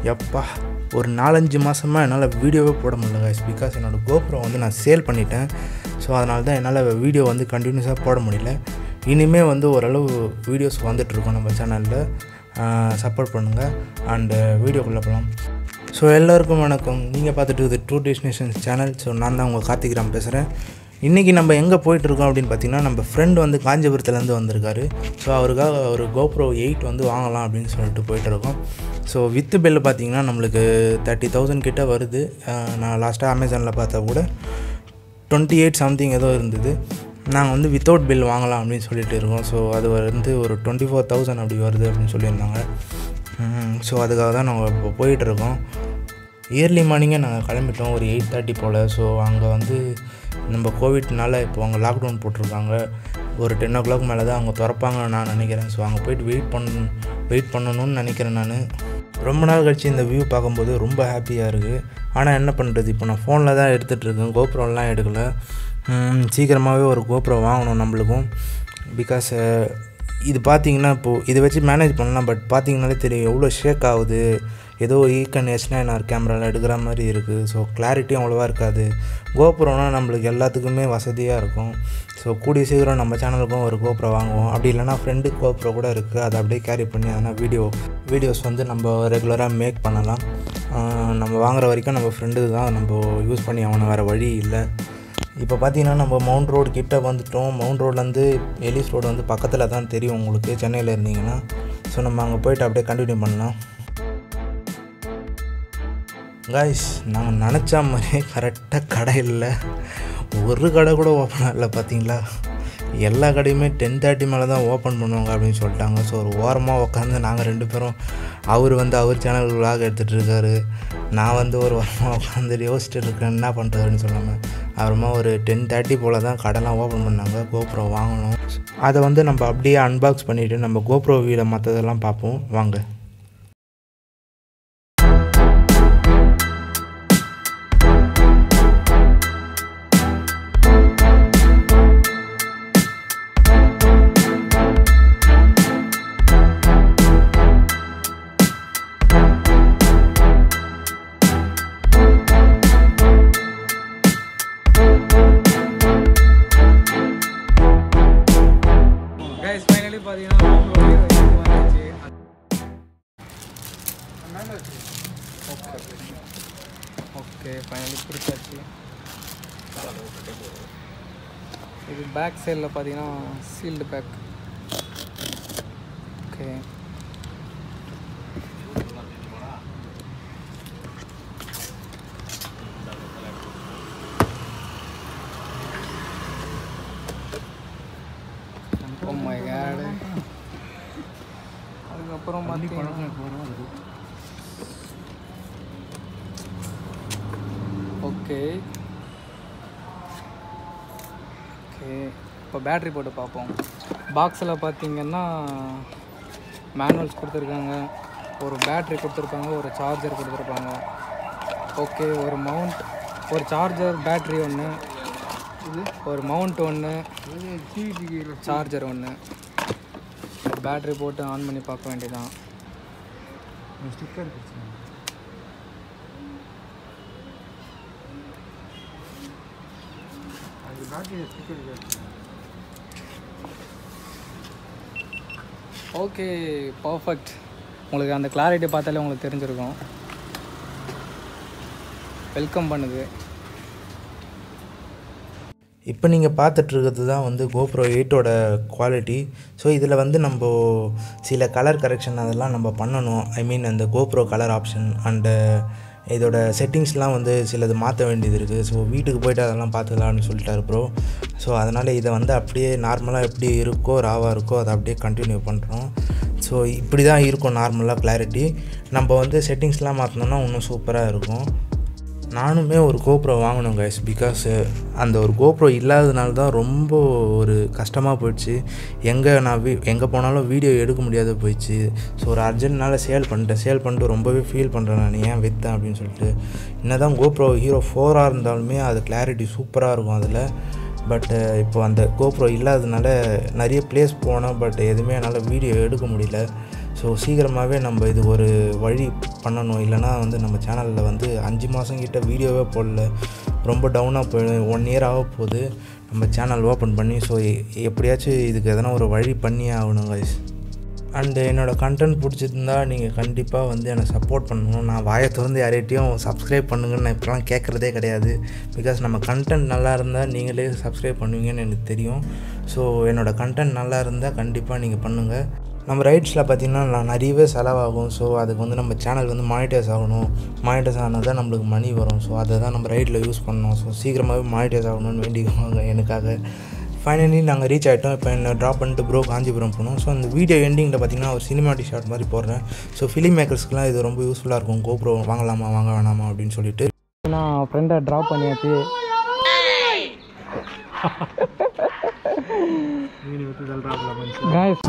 எப்பா ஒரு நாலஞ்சு மாதமாக என்னால் வீடியோவே போட முடியல guys பிகாஸ் என்னோடய கோப்ரோ வந்து நான் சேல் பண்ணிட்டேன் ஸோ அதனால தான் என்னால் வீடியோ வந்து கண்டினியூஸாக போட முடியல இனிமேல் வந்து ஓரளவு வீடியோஸ் வந்துட்டுருக்கோம் நம்ம சேனலில் சப்போர்ட் பண்ணுங்கள் அண்டு வீடியோக்குள்ளே போகலாம் ஸோ எல்லாருக்கும் வணக்கம் நீங்கள் பார்த்துட்டு இது டூ டெஸ்டினேஷன்ஸ் சேனல் ஸோ நான் தான் உங்கள் கார்த்திகிராம் பேசுகிறேன் இன்றைக்கி நம்ம எங்கே போயிட்டுருக்கோம் அப்படின்னு பார்த்தீங்கன்னா நம்ம ஃப்ரெண்ட் வந்து காஞ்சிபுரத்துலேருந்து வந்திருக்காரு ஸோ அவருக்காக ஒரு கோப்ரோ எயிட் வந்து வாங்கலாம் அப்படின்னு சொல்லிட்டு போயிட்டுருக்கோம் ஸோ வித்து பில்லு பார்த்தீங்கன்னா நம்மளுக்கு தேர்ட்டி தௌசண்ட் கிட்ட வருது அஹ் நான் லாஸ்ட்டாக அமேசானில் பார்த்தா கூட டுவெண்ட்டி எயிட் சம்திங் ஏதோ இருந்தது நாங்கள் வந்து வித்தவுட் பில் வாங்கலாம் அப்படின்னு சொல்லிட்டு இருக்கோம் ஸோ அது வந்து ஒரு டுவெண்ட்டி ஃபோர் தௌசண்ட் அப்படி வருது அப்படின்னு சொல்லியிருந்தாங்க ஸோ அதுக்காக தான் நாங்கள் இப்போ போயிட்டுருக்கோம் இயர்லி மார்னிங்கே நாங்கள் கிளம்பிட்டோம் ஒரு எயிட் தேர்ட்டி போல் ஸோ அங்கே வந்து நம்ம கோவிட்னால இப்போ அவங்க லாக்டவுன் போட்டிருக்காங்க ஒரு டென் ஓ கிளாக் மேலே தான் அவங்க திறப்பாங்கன்னு நான் நினைக்கிறேன் ஸோ அங்கே போயிட்டு வெயிட் பண்ண வெயிட் பண்ணணும்னு நினைக்கிறேன் நான் ரொம்ப நாள் கழிச்சு இந்த வியூ பார்க்கும்போது ரொம்ப ஹாப்பியாக இருக்குது ஆனால் என்ன பண்ணுறது இப்போ நான் ஃபோனில் தான் எடுத்துகிட்டு இருக்கேன் கோப்ரோலாம் எடுக்கல ம், சீக்கிரமாகவே ஒரு கோப்ரோ வாங்கணும் நம்மளுக்கும் பிகாஸ் இது பார்த்தீங்கன்னா இப்போது இதை வச்சு மேனேஜ் பண்ணலாம் பட் பார்த்தீங்கனாலே தெரியும் எவ்வளோ ஷேக் ஆகுது ஏதோ ஈக்கன் எஸ்னார் கேமராவில் எடுக்கிற மாதிரி இருக்குது ஸோ கிளாரிட்டியும் அவ்வளோவா இருக்காது கோபுரம்னா நம்மளுக்கு எல்லாத்துக்குமே வசதியாக இருக்கும் ஸோ கூடிய சீக்கிரம் நம்ம சேனலுக்கும் ஒரு கோப்ரோ வாங்குவோம் அப்படி இல்லைனா ஃப்ரெண்டு கோப்ரோ கூட இருக்குது அதை அப்படியே கேரி பண்ணி அதனால் வீடியோ வீடியோஸ் வந்து நம்ம ரெகுலராக மேக் பண்ணலாம் ஆஹ் நம்ம வாங்குற வரைக்கும் நம்ம ஃப்ரெண்டு தான் நம்ம யூஸ் பண்ணி அவனை வேறு வழி இல்லை இப்போ பார்த்தீங்கன்னா நம்ம மவுண்ட் ரோடு கிட்ட வந்துட்டோம் மவுண்ட் ரோட்லேருந்து எலிஸ் ரோடு வந்து பக்கத்தில் தான் தெரியும் உங்களுக்கு சென்னையில் இருந்தீங்கன்னா ஸோ நம்ம அங்கே போயிட்டு அப்படியே கண்டினியூ பண்ணலாம் காய்ஸ் நாங்கள் நினச்ச மாதிரியே கரெக்டாக கடை இல்லை ஒரு கடை கூட ஓப்பன் இல்லை பார்த்தீங்களா எல்லா கடையுமே டென் தேர்ட்டி மேலே தான் ஓப்பன் பண்ணுவாங்க அப்படின்னு சொல்லிட்டாங்க ஸோ ஒரு ஓரமாக உட்காந்து நாங்கள் ரெண்டு பேரும் அவர் வந்து அவர் சேனல் விலாக் எடுத்துகிட்டு இருக்காரு நான் வந்து ஒரு வாரமாக உட்காந்து யோசிச்சுட்டு இருக்கேன் என்ன பண்ணுறதுன்னு சொல்லாமல் அப்புறமா ஒரு டென் தேர்ட்டி போல் தான் கடைலாம் ஓப்பன் பண்ணாங்க கோப்ரோ வாங்கணும் அதை வந்து நம்ம அப்படியே அன்பாக்ஸ் பண்ணிவிட்டு நம்ம கோப்ரோ வீட மற்றதெல்லாம் பார்ப்போம் வாங்க கைஸ் ஃபைனலி பார்த்தீங்கன்னா வந்துச்சு ஓகே ஃபைனலி பிடிச்சாச்சு இது பேக் சைடில் பார்த்தீங்கன்னா sealed pack okay Oh my god. அதுக்கப்புறம் பார்த்தீங்கன்னா ஓகே ஓகே இப்போ பேட்ரி போட்டு பார்ப்போம் பாக்ஸில் பார்த்தீங்கன்னா மேனுவல்ஸ் கொடுத்துருக்காங்க ஒரு பேட்ரி கொடுத்துருப்பாங்க ஒரு சார்ஜர் கொடுத்துருப்பாங்க ஓகே ஒரு மவுண்ட் ஒரு சார்ஜர் பேட்ரி ஒன்று ஒரு மவுண்ட் ஒன்று சார்ஜர் ஒன்று பேட்ரி போட்டு ஆன் பண்ணி பார்க்க வேண்டியதான் ஸ்டிக்கர் ஓகே பர்ஃபெக்ட் உங்களுக்கு அந்த கிளாரிட்டி பார்த்தாலே உங்களுக்கு தெரிஞ்சிருக்கும் வெல்கம் பண்ணுது இப்போ நீங்கள் பார்த்துட்ருக்கிறது தான் வந்து கோப்ரோ எயிட்டோட குவாலிட்டி ஸோ இதில் வந்து நம்ம சில கலர் கரெக்ஷன் அதெல்லாம் நம்ம பண்ணணும் ஐ மீன் அந்த கோப்ரோ கலர் ஆப்ஷன் அண்டு இதோட செட்டிங்ஸ்லாம் வந்து சிலது மாற்ற வேண்டியது இருக்குது ஸோ வீட்டுக்கு போயிட்டு அதெல்லாம் பார்த்துக்கலாம்னு சொல்லிட்டாரு ப்ரோ ஸோ அதனால் இதை வந்து அப்படியே நார்மலாக எப்படி இருக்கோ ராவாக இருக்கோ அதை அப்படியே கண்டினியூ பண்ணுறோம் ஸோ இப்படி தான் இருக்கும் நார்மலாக கிளாரிட்டி நம்ம வந்து செட்டிங்ஸ்லாம் மாற்றினோம்னா இன்னும் சூப்பராக இருக்கும் நானுமே ஒரு கோப்ரோ வாங்கணும் கைஸ் பிகாஸ் அந்த ஒரு கோப்ரோ இல்லாததுனால தான் ரொம்ப ஒரு கஷ்டமாக போயிடுச்சு எங்கே நான் வீ எங்கே போனாலும் வீடியோ எடுக்க முடியாத போயிடுச்சு ஸோ ஒரு அர்ஜென்ட்னால சேல் பண்ணிட்டேன் சேல் பண்ணிட்டு ரொம்பவே ஃபீல் பண்ணுறேன் நான் ஏன் விற்றேன் அப்படின்னு சொல்லிட்டு என்ன தான் கோப்ரோ ஹீரோ ஃபோராக இருந்தாலுமே அது கிளாரிட்டி சூப்பராக இருக்கும் அதில் பட் இப்போ அந்த கோப்ரோ இல்லாததுனால நிறைய பிளேஸ் போனோம் பட் எதுவுமே என்னால் வீடியோ எடுக்க முடியல ஸோ சீக்கிரமாகவே நம்ம இது ஒரு வழி பண்ணணும் இல்லைனா வந்து நம்ம சேனலில் வந்து அஞ்சு மாதம் கிட்ட வீடியோவே போடல ரொம்ப டவுனாக போயிடும் ஒன் இயர் ஆக போகுது நம்ம சேனல் ஓப்பன் பண்ணி ஸோ எப்படியாச்சும் இதுக்கு எதனா ஒரு வழி பண்ணியே ஆகணும் கைஸ் அண்டு என்னோடய கண்டென்ட் பிடிச்சிருந்தா நீங்கள் கண்டிப்பாக வந்து என்னை சப்போர்ட் பண்ணணும் நான் வாயை திறந்து யார்கிட்டையும் சப்ஸ்கிரைப் பண்ணுங்கன்னு நான் இப்போலாம் கேட்குறதே கிடையாது பிகாஸ் நம்ம கண்டென்ட் நல்லா இருந்தால் நீங்களே சப்ஸ்கிரைப் பண்ணுவீங்கன்னு எனக்கு தெரியும் ஸோ என்னோடய கண்டென்ட் நல்லா இருந்தால் கண்டிப்பாக நீங்கள் பண்ணுங்கள் நம்ம ரைட்ஸில் பார்த்திங்கன்னா நான் நிறையவே செலவாகும் ஸோ அதுக்கு வந்து நம்ம சேனல் வந்து மானிட்டைஸ் ஆகணும் மானிட்டைஸ் ஆனால் தான் நம்மளுக்கு மணி வரும் ஸோ அதை தான் நம்ம ரைட்டில் யூஸ் பண்ணணும் ஸோ சீக்கிரமாகவே மானிட்டைஸ் ஆகணும்னு வேண்டிக்குவாங்க எனக்காக ஃபைனலி நாங்கள் ரீச் ஆகிட்டோம் இப்போ என்ன ட்ராப் பண்ணிட்டு ப்ரோ காஞ்சிபுரம் போனோம் ஸோ அந்த வீடியோ எண்டிங்கில் பார்த்தீங்கன்னா ஒரு சினிமாட்டிக் ஷாட் மாதிரி போடுறேன் ஸோ ஃபிலிம் மேக்கர்ஸ்க்குலாம் இது ரொம்ப யூஸ்ஃபுல்லாக இருக்கும் கோப்ரோ வாங்கலாமா வாங்க வேணாமா அப்படின்னு சொல்லிட்டு நான் ஃப்ரெண்டை ட்ராப் பண்ணியாச்சு Guys,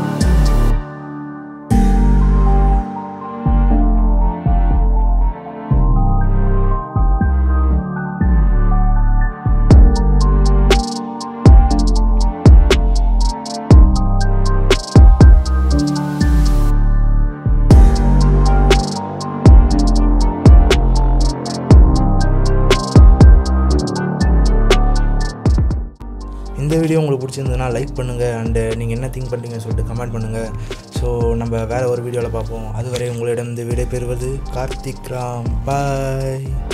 இந்த வீடியோ உங்களுக்கு பிடிச்சிருந்ததுன்னா லைக் பண்ணுங்கள் அண்டு நீங்கள் என்ன திங்க் பண்ணுறீங்கன்னு சொல்லிட்டு கமெண்ட் பண்ணுங்கள் ஸோ நம்ம வேறு ஒரு வீடியோவில் பார்ப்போம் அதுவரை உங்களிடம் இந்த விடை பெறுவது கார்த்திக் ராம் பாய்